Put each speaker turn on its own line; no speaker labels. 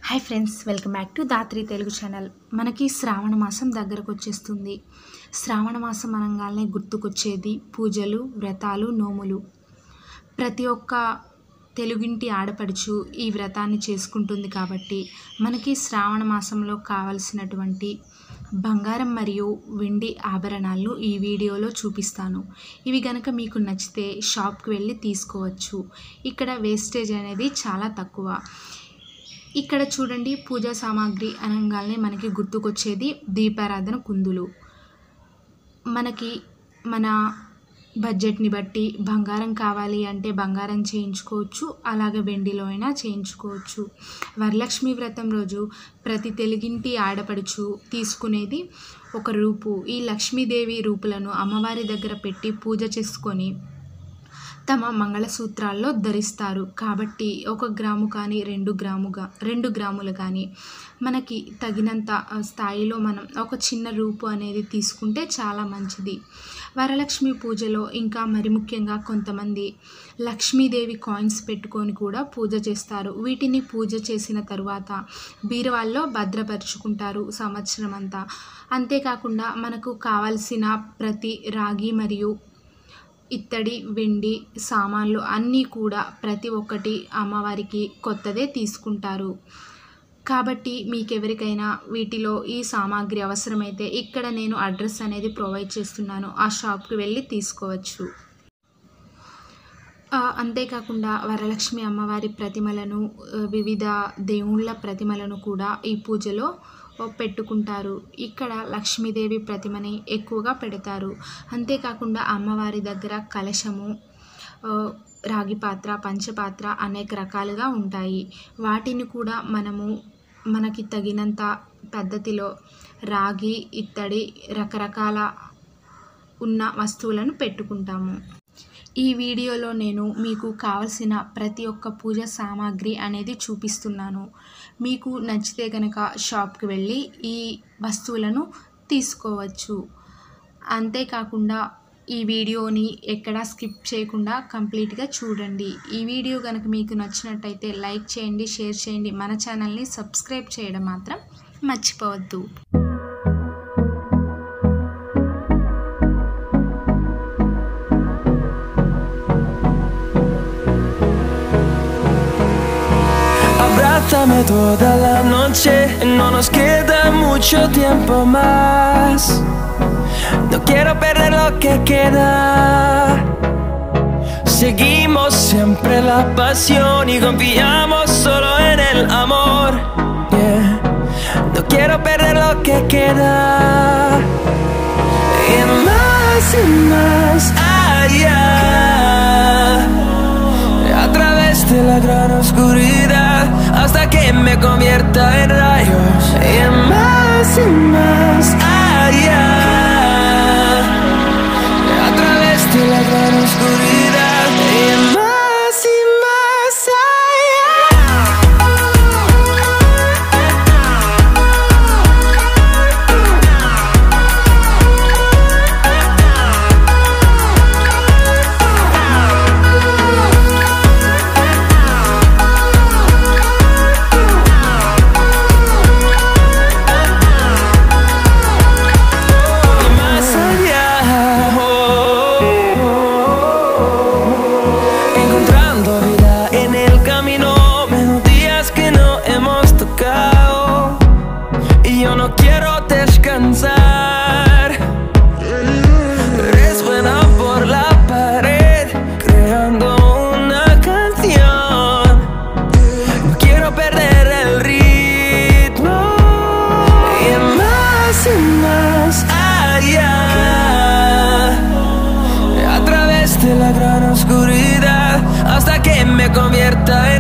Hi friends welcome back to Dhatri Telugu channel మనకి శ్రావణ మాసం దగ్గరకు వచ్చేస్తుంది శ్రావణ మాసం అనగానే గుర్తుకొచ్చేది పూజలు వ్రతాలు నోములు ప్రతి ఒక్క తెలుగింటి ఆడపడుచు ఈ వ్రతాన్ని చేసుకుంటుంది కాబట్టి మనకి శ్రావణ మాసంలో కావలసినటువంటి బంగారం మరియు వెండి ఆభరణాలను ఈ వీడియోలో చూపిస్తాను ఇవి గనక మీకు నచ్చితే షాప్కి వెళ్ళి తీసుకోవచ్చు ఇక్కడ వేస్టేజ్ అనేది చాలా తక్కువ ఇక్కడ చూడండి పూజా సామాగ్రి అనగానే మనకి గుర్తుకొచ్చేది దీపారాధన కుందులు మనకి మన బడ్జెట్ని బట్టి బంగారం కావాలి అంటే బంగారం చేయించుకోవచ్చు అలాగే వెండిలో అయినా చేయించుకోవచ్చు వరలక్ష్మి వ్రతం రోజు ప్రతి తెలుగింటి ఆడపడుచు తీసుకునేది ఒక రూపు ఈ లక్ష్మీదేవి రూపులను అమ్మవారి దగ్గర పెట్టి పూజ చేసుకొని తమ మంగళసూత్రాల్లో ధరిస్తారు కాబట్టి ఒక గ్రాము కానీ రెండు గ్రాముగా రెండు గ్రాములు కానీ మనకి తగినంత ఆ, స్థాయిలో మనం ఒక చిన్న రూపు అనేది తీసుకుంటే చాలా మంచిది వరలక్ష్మి పూజలో ఇంకా మరి ముఖ్యంగా కొంతమంది లక్ష్మీదేవి కాయిన్స్ పెట్టుకొని కూడా పూజ చేస్తారు వీటిని పూజ చేసిన తరువాత బీరువాల్లో భద్రపరుచుకుంటారు సంవత్సరం అంతా అంతేకాకుండా మనకు కావలసిన ప్రతి రాగి మరియు ఇత్తడి వెండి సామాన్లు అన్నీ కూడా ప్రతి ఒక్కటి అమ్మవారికి కొత్తదే తీసుకుంటారు కాబట్టి మీకు ఎవరికైనా వీటిలో ఈ సామాగ్రి అవసరమైతే ఇక్కడ నేను అడ్రస్ అనేది ప్రొవైడ్ చేస్తున్నాను ఆ షాప్కి వెళ్ళి తీసుకోవచ్చు ఆ, అంతేకాకుండా వరలక్ష్మి అమ్మవారి ప్రతిమలను ఆ, వివిధ దేవుళ్ళ ప్రతిమలను కూడా ఈ పూజలో ఆ, పెట్టుకుంటారు ఇక్కడ లక్ష్మీదేవి ప్రతిమని ఎక్కువగా పెడతారు అంతేకాకుండా అమ్మవారి దగ్గర కలశము ఆ, రాగి పాత్ర పంచపాత్ర అనేక రకాలుగా ఉంటాయి వాటిని కూడా మనము మనకి తగినంత పద్ధతిలో రాగి ఇత్తడి రకరకాల ఉన్న వస్తువులను పెట్టుకుంటాము ఈ వీడియోలో నేను మీకు కావలసిన ప్రతి ఒక్క పూజ సామాగ్రి అనేది చూపిస్తున్నాను మీకు నచ్చితే కనుక షాప్కి వెళ్ళి ఈ వస్తువులను తీసుకోవచ్చు అంతేకాకుండా ఈ వీడియోని ఎక్కడా స్కిప్ చేయకుండా కంప్లీట్గా చూడండి ఈ వీడియో కనుక మీకు నచ్చినట్టయితే లైక్ చేయండి షేర్ చేయండి మన ఛానల్ని సబ్స్క్రైబ్ చేయడం మాత్రం మర్చిపోవద్దు
Abrázame toda la noche, no nos queda mucho tiempo más. No quiero perder lo que queda. Seguimos siempre la pasión y confiamos solo en el amor. Yeah. No quiero perder lo que queda. Y más y más allá a través de la gran oscuridad hasta que me convierta en rayos y más y más allá a través de la gran oscuridad y más y más y más allá. Encontrando vida en el camino, melodías que no hemos tocado. Y yo no quiero descansar. Resuena por la pared, creando una canción. No quiero perder el ritmo y más y más allá a través de la gran oscuridad hasta que me convierta